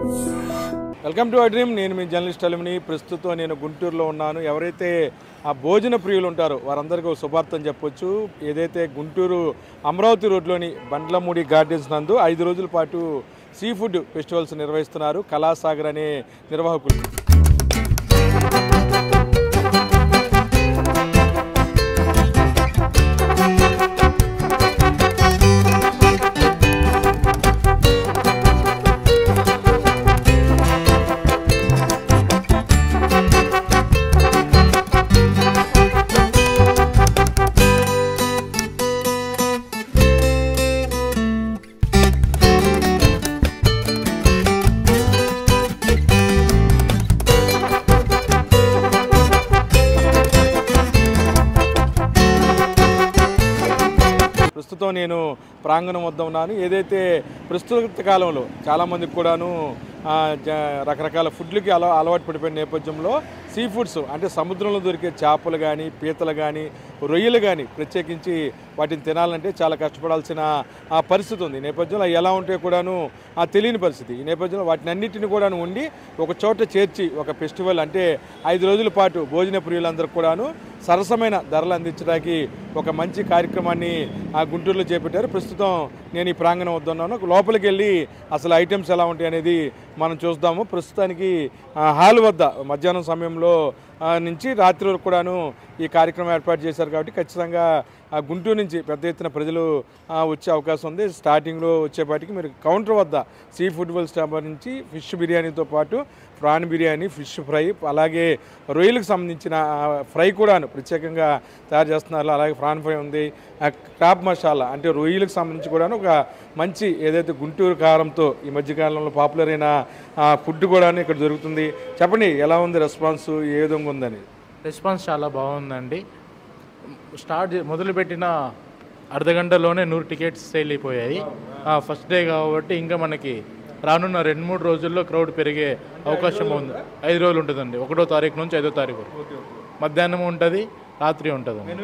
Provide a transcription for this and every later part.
Welcome to dream నేను మీ journalist అలిమిని ప్రస్తుతం నేను గుంటూరులో ఉన్నాను ఎవరైతే ఆ భోజన ప్రియులు ఉంటారో వారందరికీ ఒక శుభార్తం చెప్పొచ్చు ఏదైతే గుంటూరు అమరావతి రోడ్లోని బండ్లమూడి గార్డెన్స్ నందు ఐదు రోజుల పాటు సీ ఫుడ్ ఫెస్టివల్స్ నిర్వహిస్తున్నారు కళాసాగర్ అనే నిర్వాహకులు ప్రస్తుతం నేను ప్రాంగణం వద్ద ఉన్నాను ఏదైతే ప్రస్తుత కాలంలో చాలామందికి కూడాను ఆ, జ- రకరకాల ఫుడ్లకి అల అలవాటు పడిపోయిన నేపథ్యంలో సీ ఫుడ్స్ అంటే సముద్రంలో దొరికే చేపలు కానీ పీతలు కానీ రొయ్యలు కానీ ప్రత్యేకించి వాటిని తినాలంటే చాలా కష్టపడాల్సిన ఆ పరిస్థితి ఉంది ఈ నేపథ్యంలో అవి ఎలా ఉంటే కూడాను ఆ తెలియని పరిస్థితి ఈ నేపథ్యంలో వాటిని అన్నింటిని కూడాను ఉండి ఒక చోట చేర్చి ఒక ఫెస్టివల్ అంటే ఐదు రోజుల పాటు భోజన ప్రియులందరూ కూడాను సరసమైన ధరలు అందించడానికి ఒక మంచి కార్యక్రమాన్ని ఆ గుంటూరులో చేపట్టారు ప్రస్తుతం నేను ఈ ప్రాంగణం వద్ద ఉన్నాను లోపలికి వెళ్ళి అసలు ఐటమ్స్ ఎలా ఉంటాయి అనేది మనం చూద్దాము ప్రస్తుతానికి ఆ, హాల్ వద్ద మధ్యాహ్నం సమయంలో ఆ, నుంచి రాత్రి వరకు కూడాను ఈ కార్యక్రమం ఏర్పాటు చేశారు కాబట్టి ఖచ్చితంగా ఆ గుంటూరు నుంచి పెద్ద ఎత్తున ప్రజలు ఆ, వచ్చే అవకాశం ఉంది స్టార్టింగ్లో వచ్చేపాటికి మీరు కౌంటర్ వద్ద సీ ఫుడ్ వెల్ స్టాప్ నుంచి ఫిష్ బిర్యానీతో పాటు ప్రాన్ బిర్యానీ ఫిష్ ఫ్రై అలాగే రొయ్యలకు సంబంధించిన ఆ, ఫ్రై కూడాను ప్రత్యేకంగా తయారు చేస్తున్నారు అలాగే ప్రాన్ ఫ్రై ఉంది ఆ, క్రాప్ మసాలా అంటే రొయ్యలకు సంబంధించి కూడాను ఒక మంచి ఏదైతే గుంటూరు కారంతో ఈ మధ్యకాలంలో పాపులర్ అయిన ఆ, ఫుడ్ కూడాను ఇక్కడ దొరుకుతుంది చెప్పండి ఎలా ఉంది రెస్పాన్స్ ఏ విధంగా ఉందని రెస్పాన్స్ చాలా బాగుందండి స్టార్ట్ చే- మొదలుపెట్టిన అర్ధ గంటలోనే నూరు టికెట్స్ సేల్ అయిపోయాయి ఫస్ట్ డే కాబట్టి ఇంకా మనకి రానున్న రెండు మూడు రోజుల్లో క్రౌడ్ పెరిగే అవకాశం ఉంది ఐదు రోజులు ఉంటుందండి ఒకటో తారీఖు నుంచి ఐదో తారీఖు వరకు మధ్యాహ్నం ఉంటుంది రాత్రి ఉంటుందండి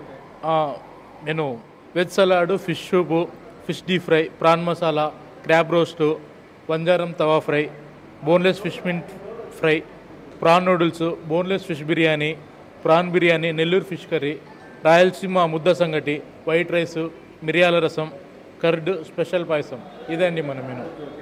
నేను veg salad fish soup fish deep fry prawn masala crab roast వంజారం tawa fry boneless fish mint fry prawn noodles boneless fish biryani prawn biryani Nellore fish curry Rayalaseema ముద్ద సంగటి వైట్ రైస్ మిరియాల రసం కర్డ్ స్పెషల్ పాయసం ఇదండి మన మెను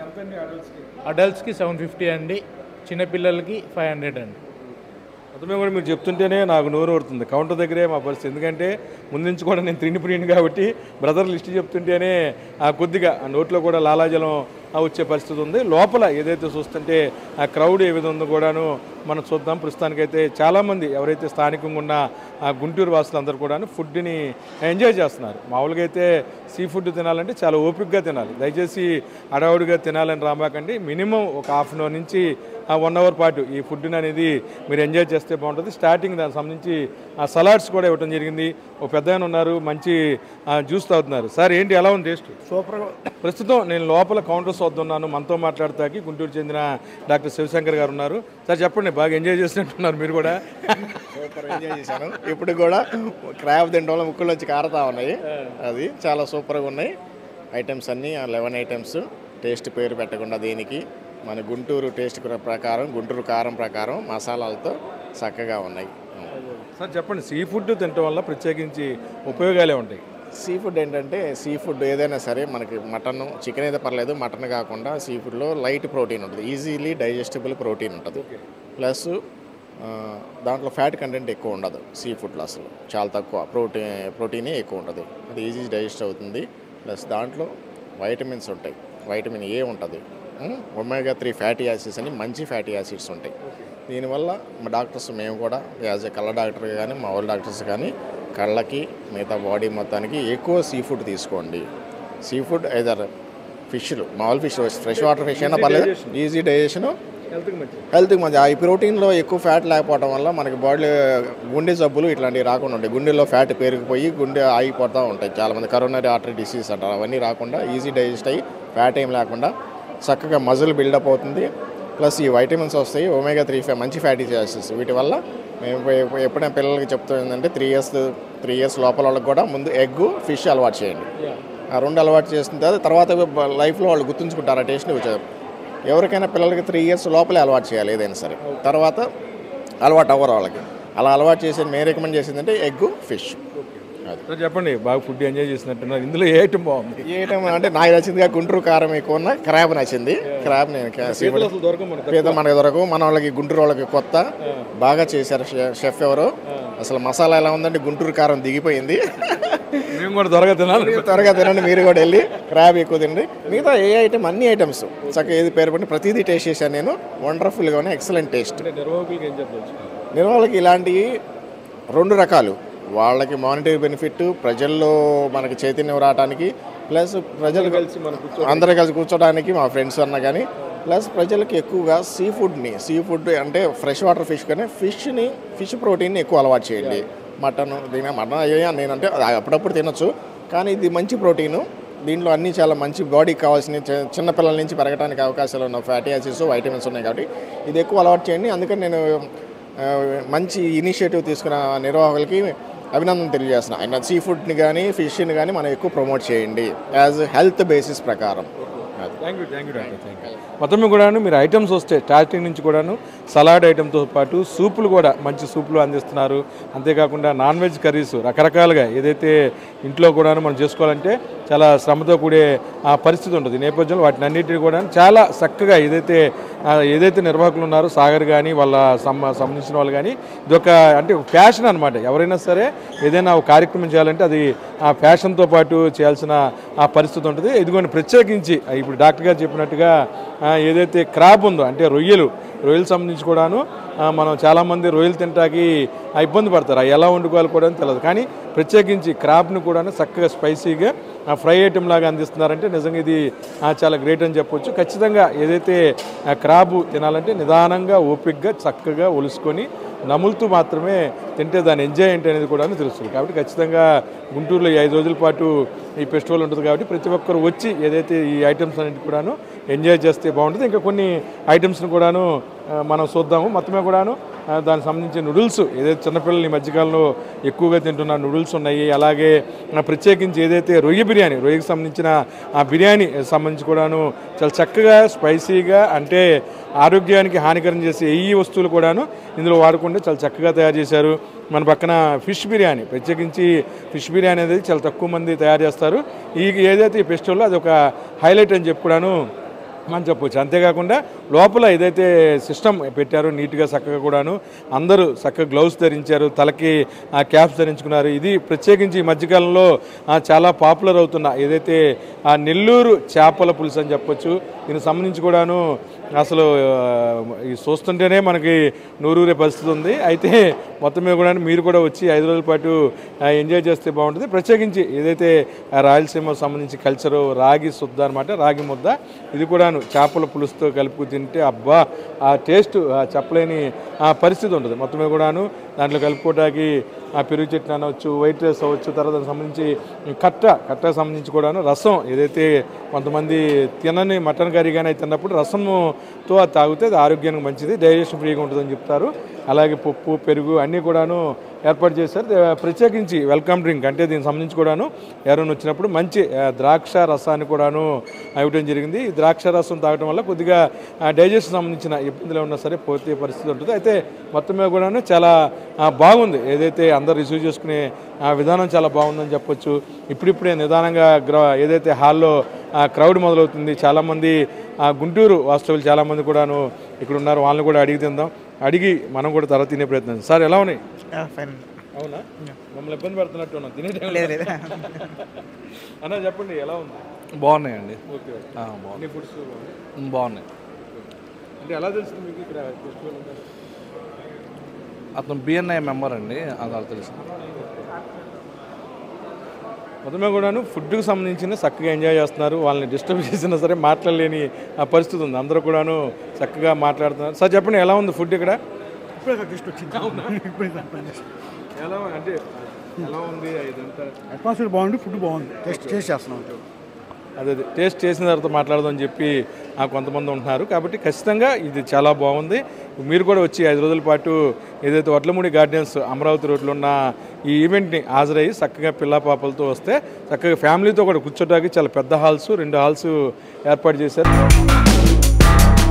అడల్ట్స్కి సెవెన్ ఫిఫ్టీ అండి చిన్నపిల్లలకి ఫైవ్ హండ్రెడ్ అండి మొత్తమే కూడా మీరు చెప్తుంటేనే నాకు నోరు ఊరుతుంది కౌంటర్ దగ్గరే మా పరిస్థితి ఎందుకంటే ముందు నుంచి కూడా నేను తిండి ప్రియుని కాబట్టి బ్రదర్ లిస్ట్ చెప్తుంటేనే ఆ కొద్దిగా ఆ నోట్లో కూడా లాలాజలం ఆ వచ్చే పరిస్థితి ఉంది లోపల ఏదైతే చూస్తుంటే ఆ క్రౌడ్ ఏ విధంగా ఉందో కూడాను మనం చూద్దాం ప్రస్తుతానికైతే చాలామంది ఎవరైతే స్థానికంగా ఉన్న ఆ గుంటూరు వాసులందరూ కూడాను ఫుడ్ని ఎంజాయ్ చేస్తున్నారు మామూలుగా అయితే సీ ఫుడ్ తినాలంటే చాలా ఓపికగా తినాలి దయచేసి అడవుడిగా తినాలని రామాకండి మినిమం ఒక హాఫ్ అన్ అవర్ నుంచి వన్ అవర్ పాటు ఈ ఫుడ్ని అనేది మీరు ఎంజాయ్ చేస్తే బాగుంటుంది స్టార్టింగ్ దానికి సంబంధించి ఆ సలాడ్స్ కూడా ఇవ్వడం జరిగింది ఒక పెద్ద ఆయన ఉన్నారు మంచి ఆ, జ్యూస్ తాగుతున్నారు సార్ ఏంటి ఎలా ఉంది టేస్ట్ సూపర్గా ప్రస్తుతం నేను లోపల కౌంటర్స్ వద్దున్నాను మనతో మాట్లాడతాకి గుంటూరు చెందిన డాక్టర్ శివశంకర్ గారు ఉన్నారు సార్ చెప్పండి బాగా ఎంజాయ్ చేసినట్టున్నారు మీరు కూడా సూపర్ ఎంజాయ్ చేశాను ఇప్పుడు కూడా క్రాబ్ తినడం వల్ల ముక్కులోంచి కారుతా ఉన్నాయి అది చాలా సూపర్గా ఉన్నాయి ఐటమ్స్ అన్నీ లెవెన్ ఐటమ్స్ టేస్ట్ పేరు పెట్టకుండా దీనికి మన గుంటూరు టేస్ట్ ప్రకారం గుంటూరు కారం ప్రకారం మసాలాలతో చక్కగా ఉన్నాయి సార్ చెప్పండి సీ ఫుడ్ తినటం వల్ల ప్రత్యేకించి ఉపయోగాలే ఉంటాయి సీ ఫుడ్ ఏంటంటే సీ ఫుడ్ ఏదైనా సరే మనకి మటన్ చికెన్ అయితే పర్లేదు మటన్ కాకుండా సీ ఫుడ్లో లైట్ ప్రోటీన్ ఉంటుంది ఈజీలీ డైజెస్టబుల్ ప్రోటీన్ ఉంటుంది ప్లస్ ఆ, దాంట్లో ఫ్యాట్ కంటెంట్ ఎక్కువ ఉండదు సీ ఫుడ్లో అసలు చాలా తక్కువ ప్రోటీన్ ప్రోటీనే ఎక్కువ ఉంటుంది అది ఈజీ డైజెస్ట్ అవుతుంది ప్లస్ దాంట్లో వైటమిన్స్ ఉంటాయి వైటమిన్ ఏ ఉంటుంది ఒమేగా త్రీ ఫ్యాటీ యాసిడ్స్ అని మంచి ఫ్యాటీ యాసిడ్స్ ఉంటాయి దీనివల్ల మా డాక్టర్స్ మేము కూడా యాజ్ ఎ కళ్ళ డాక్టర్ కానీ మా వాళ్ళ డాక్టర్స్ కానీ కళ్ళకి మిగతా బాడీ మొత్తానికి ఎక్కువ సీ ఫుడ్ తీసుకోండి సీ ఫుడ్ ఐదర్ ఫిష్లు మామూలు ఫిష్ ఫ్రెష్ వాటర్ ఫిష్ అయినా పర్లేదు ఈజీ డైజెషన్ హెల్త్కి మంచిది హెల్త్కి మంచి ఈ ప్రోటీన్లో ఎక్కువ ఫ్యాట్ లేకపోవడం వల్ల మనకి బాడీ గుండె జబ్బులు ఇట్లాంటివి రాకుండా ఉంటాయి గుండెలో ఫ్యాట్ పెరిగిపోయి గుండె ఆగిపోతూ ఉంటాయి చాలామంది కరోనరీ ఆర్టరీ డిసీజ్ అంటారు అవన్నీ రాకుండా ఈజీ డైజెస్ట్ అయ్యి ఫ్యాట్ ఏం లేకుండా చక్కగా మజిల్ బిల్డప్ అవుతుంది ప్లస్ ఈ వైటమిన్స్ వస్తాయి ఒమేగా త్రీ ఫైవ్ మంచి ఫ్యాటీ యాసిడ్స్ వీటి వల్ల మేము ఎప్పు- ఎప్పుడైనా పిల్లలకి చెప్తాం ఏంటంటే త్రీ ఇయర్స్ త్రీ ఇయర్స్ లోపల వాళ్ళకి కూడా ముందు ఎగ్ ఫిష్ అలవాటు చేయండి ఆ రెండు అలవాటు చేసిన తర్వాత తర్వాత లైఫ్లో వాళ్ళు గుర్తుంచుకుంటారు ఆ టేస్ట్ని ఎవరికైనా పిల్లలకి త్రీ ఇయర్స్ లోపలే అలవాటు చేయాలి ఏదైనా సరే తర్వాత అలవాటు అవ్వరు వాళ్ళకి అలా అలవాటు చేసేది మేము రికమెండ్ చేసింది అంటే ఎగ్ ఫిష్ అది సార్ చెప్పండి బాగా ఫుడ్ ఎంజాయ్ చేసినట్టున్నారు ఇందులో ఏ ఐటమ్ బాగుంది ఏ ఐటమ్ అంటే నాకు నచ్చిందిగా గుంటూరు కారం ఎక్కువ ఉన్న క్రాబ్ నచ్చింది క్రాబ్ నేను కా- పీతలు అసలు దొరకవు మనకు. పీత మనకి దొరకవు మన వాళ్ళకి గుంటూరు వాళ్ళకి కొత్త బాగా చేశారు షె- షెఫ్ ఎవరు అసలు మసాలా ఎలా ఉందంటే గుంటూరు కారం దిగిపోయింది మేము కూడా దొరక తినాలి మీరు త్వరగా తినండి మీరు కూడా వెళ్ళి క్రాబ్ ఎక్కువ తినండి మిగతా ఏ ఐటమ్ అన్ని ఐటమ్స్ చక్కగా ఏది పేరు పట్టి ప్రతిదీ టేస్ట్ చేశాను నేను వండర్ఫుల్గా ఉన్నాయి ఎక్సలెంట్ టేస్ట్ అంటే నిర్వాహకులకి ఏం చెప్పవచ్చు నిర్వాహకులకి ఇలాంటివి రెండు రకాలు వాళ్ళకి మానిటరీ బెనిఫిట్ ప్రజల్లో మనకి చైతన్యం రావడానికి ప్లస్ ప్రజలు కలిసి మనం కూర్చో అందరూ కలిసి కూర్చోడానికి మా ఫ్రెండ్స్ అన్న కానీ ప్లస్ ప్రజలకి ఎక్కువగా సీ ఫుడ్ని సీ ఫుడ్ అంటే ఫ్రెష్ వాటర్ ఫిష్ కానీ ఫిష్ని ఫిష్ ప్రోటీన్ని ఎక్కువ అలవాటు చేయండి మటన్ దీని మటన్ అయ్యా నేనంటే అది అప్పుడప్పుడు తినొచ్చు కానీ ఇది మంచి ప్రోటీను దీంట్లో అన్నీ చాలా మంచి బాడీకి కావాల్సిన చి- చిన్న పిల్లల నుంచి పెరగడానికి అవకాశాలు ఉన్న ఫ్యాటీ యాసిడ్స్ వైటమిన్స్ ఉన్నాయి కాబట్టి ఇది ఎక్కువ అలవాటు చేయండి అందుకని నేను ఆ, మంచి ఇనిషియేటివ్ తీసుకున్న నిర్వాహకులకి అభినందన తెలియజేస్తున్నా ఆయన సీ ఫుడ్ని కానీ ఫిష్ని కానీ మనం ఎక్కువ ప్రమోట్ చేయండి యాజ్ హెల్త్ బేసిస్ ప్రకారం అది thank you thank you doctor thank you మొత్తం మీద కూడాను మీరు ఐటమ్స్ వస్తే స్టార్టింగ్ నుంచి కూడాను సలాడ్ ఐటమ్తో పాటు సూపులు కూడా మంచి సూపులు అందిస్తున్నారు అంతేకాకుండా నాన్ వెజ్ కర్రీస్ రకరకాలుగా ఏదైతే ఇంట్లో కూడాను మనం చేసుకోవాలంటే చాలా శ్రమతో కూడే ఆ పరిస్థితి ఉంటుంది ఈ నేపథ్యంలో వాటిని అన్నిటిని కూడా చాలా చక్కగా ఏదైతే ఆ, ఏదైతే నిర్వాహకులు ఉన్నారో సాగర్ కానీ వాళ్ళ సంబ సంబంధించిన వాళ్ళు కానీ ఇదొక అంటే ఒక ఫ్యాషన్ అనమాట ఎవరైనా సరే ఏదైనా ఒక కార్యక్రమం చేయాలంటే అది ఆ ఫ్యాషన్తో పాటు చేయాల్సిన ఆ పరిస్థితి ఉంటుంది ఇదిగోండి ప్రత్యేకించి ఆ, ఇప్పుడు డాక్టర్ గారు చెప్పినట్టుగా ఆ, ఏదైతే క్రాప్ ఉందో అంటే రొయ్యలు రొయ్యలు సంబంధించి కూడాను ఆ, మనం చాలామంది రొయ్యలు తింటాకి ఆ, ఇబ్బంది పడతారు అవి ఎలా వండుకోవాలి కూడా అని తెలియదు కానీ ప్రత్యేకించి క్రాప్ని కూడా చక్కగా స్పైసీగా ఆ, ఫ్రై ఐటెం లాగా అందిస్తున్నారంటే నిజంగా ఇది ఆ, చాలా గ్రేట్ అని చెప్పొచ్చు ఖచ్చితంగా ఏదైతే ఆ, క్రాబు తినాలంటే నిదానంగా ఓపిక్గా చక్కగా ఒలుసుకొని నములుతూ మాత్రమే తింటే దాని ఎంజాయ్ ఏంటి అనేది కూడా తెలుస్తుంది కాబట్టి ఖచ్చితంగా గుంటూరులో ఈ ఐదు రోజుల పాటు ఈ ఫెస్టివల్ ఉంటుంది కాబట్టి ప్రతి ఒక్కరు వచ్చి ఏదైతే ఈ ఐటమ్స్ అన్నిటి కూడాను ఎంజాయ్ చేస్తే బాగుంటుంది ఇంకా కొన్ని ఐటమ్స్ని కూడాను ఆ, మనం చూద్దాము మొత్తమే కూడాను ఆ, దానికి సంబంధించి నూడిల్స్ ఏదైతే చిన్నపిల్లలు ఈ మధ్యకాలంలో ఎక్కువగా తింటున్న నూడిల్స్ ఉన్నాయి అలాగే ఆ, ప్రత్యేకించి ఏదైతే రొయ్య బిర్యానీ రొయ్యకి సంబంధించిన ఆ బిర్యానీ సంబంధించి కూడాను చాలా చక్కగా స్పైసీగా అంటే ఆరోగ్యానికి హానికరం చేసే ఈ వస్తువులు కూడాను ఇందులో వాడకుండా చాలా చక్కగా తయారు చేశారు మన పక్కన ఫిష్ బిర్యానీ ప్రత్యేకించి ఫిష్ బిర్యానీ అనేది చాలా తక్కువ మంది తయారు చేస్తారు ఈ ఏదైతే ఈ ఫెస్టివల్లో అది ఒక హైలైట్ అని చెప్పి కూడాను మనం చెప్పొచ్చు అంతేకాకుండా లోపల ఏదైతే సిస్టమ్ పెట్టారో నీట్గా చక్కగా కూడాను అందరూ చక్కగా గ్లౌస్ ధరించారు తలకి ఆ క్యాప్స్ ధరించుకున్నారు ఇది ప్రత్యేకించి ఈ మధ్యకాలంలో ఆ, చాలా పాపులర్ అవుతున్న ఏదైతే ఆ నెల్లూరు చేపల పులుసు అని చెప్పొచ్చు దీనికి సంబంధించి కూడాను అసలు ఆ, ఈ చూస్తుంటేనే మనకి నూరూరే పరిస్థితి ఉంది అయితే మొత్తం మీద కూడా మీరు కూడా వచ్చి ఐదు రోజుల పాటు ఆ, ఎంజాయ్ చేస్తే బాగుంటుంది ప్రత్యేకించి ఏదైతే ఆ రాయలసీమకు సంబంధించి కల్చరు రాగి శుద్ధ అనమాట రాగి ముద్ద ఇది కూడాను చేపల పులుసుతో కలుపుకు తింటే అబ్బా ఆ టేస్ట్ ఆ చెప్పలేని ఆ పరిస్థితి ఉంటుంది మొత్తం మీద కూడాను దాంట్లో కలుపుకోవడానికి ఆ పెరుగు చట్నీ అనవచ్చు వైట్ రైస్ అవ్వచ్చు తర్వాత దానికి సంబంధించి కట్ట కట్టకు సంబంధించి కూడాను రసం ఏదైతే కొంతమంది తినని మటన్ కర్రీ కానీ తిన్నప్పుడు రసముతో అది తాగితే అది ఆరోగ్యానికి మంచిది డైజెషన్ ఫ్రీగా ఉంటుందని చెప్తారు అలాగే పప్పు పెరుగు అన్నీ కూడాను ఏర్పాటు చేశారు దే- ప్రత్యేకించి వెల్కమ్ డ్రింక్ అంటే దీనికి సంబంధించి కూడాను ఎవరైనా వచ్చినప్పుడు మంచి ఆ, ద్రాక్ష రసాన్ని కూడాను ఇవ్వడం జరిగింది ఈ ద్రాక్ష రసం తాగడం వల్ల కొద్దిగా డైజెషన్ సంబంధించిన ఇబ్బందులు ఉన్నా సరే పోతే పరిస్థితి ఉంటుంది అయితే మొత్తం మీద కూడాను చాలా ఆ, బాగుంది ఏదైతే అందరు రిసీవ్ చేసుకునే ఆ, విధానం చాలా బాగుందని చెప్పొచ్చు ఇప్పుడిప్పుడే నిదానంగా గ్ర ఏదైతే హాల్లో క్రౌడ్ మొదలవుతుంది చాలామంది ఆ, గుంటూరు వాస్తవులు చాలామంది కూడాను ఇక్కడ ఉన్నారు వాళ్ళని కూడా అడిగి తిందాం అడిగి మనం కూడా తర్వాత తినే ప్రయత్నం చేద్దాం. సార్ ఎలా ఉన్నాయి ఫైన్ అవునా మమ్మల్ని ఇబ్బంది పెడుతున్నట్టు ఉన్నాం తినే టైంలో. లేదు లేదు అన్న చెప్పండి ఎలా ఉంది బాగున్నాయండి ఓకే ఓకే ఆ, బాగున్నాయి అన్ని ఫుడ్స్ బాగున్నాయి. ఉమ్, బాగున్నాయి అంటే ఎలా తెలిసింది మీకు ఇక్కడ ఫెస్టివల్ ఉందని? అతను బిఎన్ఐ మెంబర్ అండి అది తెలుసు మొత్తమే కూడాను ఫుడ్కి సంబంధించిన చక్కగా ఎంజాయ్ చేస్తున్నారు వాళ్ళని డిస్టర్బ్ చేసినా సరే మాట్లాడలేని ఆ పరిస్థితి ఉంది అందరూ కూడాను చక్కగా మాట్లాడుతున్నారు సార్ చెప్పండి ఎలా ఉంది ఫుడ్ ఇక్కడ ఎలా అంటే ఎలా ఉంది ఇదంతా అట్మాస్ఫియర్ బాగుంది ఫుడ్ బాగుంది టేస్ట్ టేస్ట్ చేస్తున్నాం అదే అదే టేస్ట్ చేసిన తర్వాత మాట్లాడదాం అని చెప్పి ఆ కొంతమంది ఉంటున్నారు కాబట్టి ఖచ్చితంగా ఇది చాలా బాగుంది మీరు కూడా వచ్చి ఐదు రోజుల పాటు ఏదైతే వడ్లమూడి గార్డెన్స్ అమరావతి రోడ్లో ఉన్న ఈ ఈవెంట్ని హాజరయ్యి చక్కగా పిల్ల పాపలతో వస్తే చక్కగా ఫ్యామిలీతో కూడా కూర్చోటానికి చాలా పెద్ద హాల్స్ రెండు హాల్స్ ఏర్పాటు చేశారు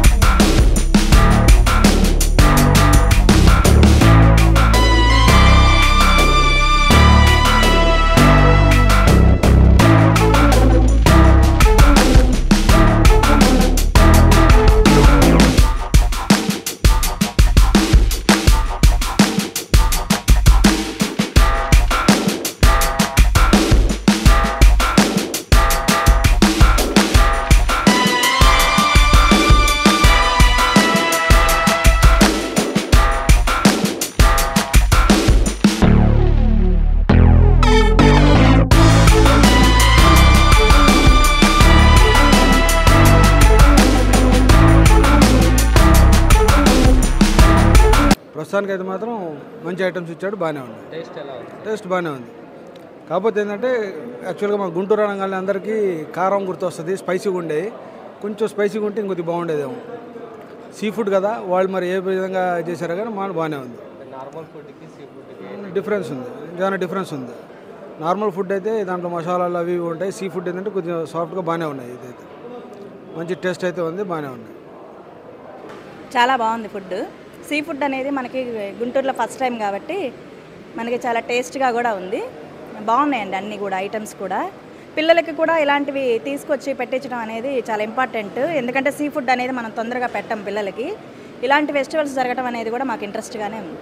ప్రస్తుతానికి అయితే మాత్రం మంచి ఐటమ్స్ ఇచ్చాడు బాగానే ఉంది టేస్ట్ బాగానే ఉంది కాకపోతే ఏంటంటే యాక్చువల్గా మా గుంటూరు అనగానే అందరికీ కారం గుర్తొస్తుంది స్పైసీగా ఉండేది కొంచెం స్పైసీగా ఉంటే ఇంకొద్ది బాగుండేదేమో సీ ఫుడ్ కదా వాళ్ళు మరి ఏ విధంగా చేశారో కానీ మాకు బాగానే ఉంది డిఫరెన్స్ ఉంది చాలా డిఫరెన్స్ ఉంది నార్మల్ ఫుడ్ అయితే దాంట్లో మసాలాలు అవి ఇవి ఉంటాయి సీ ఫుడ్ ఏంటంటే కొంచెం సాఫ్ట్గా బాగానే ఉన్నాయి ఇదైతే మంచి టేస్ట్ అయితే ఉంది బాగానే ఉన్నాయి చాలా బాగుంది ఫుడ్ సీ ఫుడ్ అనేది మనకి గుంటూరులో ఫస్ట్ టైం కాబట్టి మనకి చాలా టేస్ట్గా కూడా ఉంది బాగున్నాయండి అన్నీ కూడా ఐటమ్స్ కూడా పిల్లలకి కూడా ఇలాంటివి తీసుకొచ్చి పెట్టించడం అనేది చాలా ఇంపార్టెంట్ ఎందుకంటే సీ ఫుడ్ అనేది మనం తొందరగా పెట్టం పిల్లలకి ఇలాంటి ఫెస్టివల్స్ జరగడం అనేది కూడా మాకు ఇంట్రెస్ట్గానే ఉంది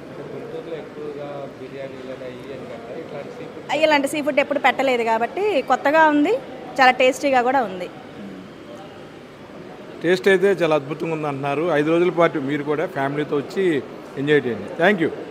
అయ్యి ఇలాంటి సీ ఫుడ్ ఎప్పుడు పెట్టలేదు కాబట్టి కొత్తగా ఉంది చాలా టేస్టీగా కూడా ఉంది టేస్ట్ అయితే చాలా అద్భుతంగా ఉంది అంటున్నారు ఐదు రోజుల పాటు మీరు కూడా ఫ్యామిలీతో వచ్చి ఎంజాయ్ చేయండి థ్యాంక్ యూ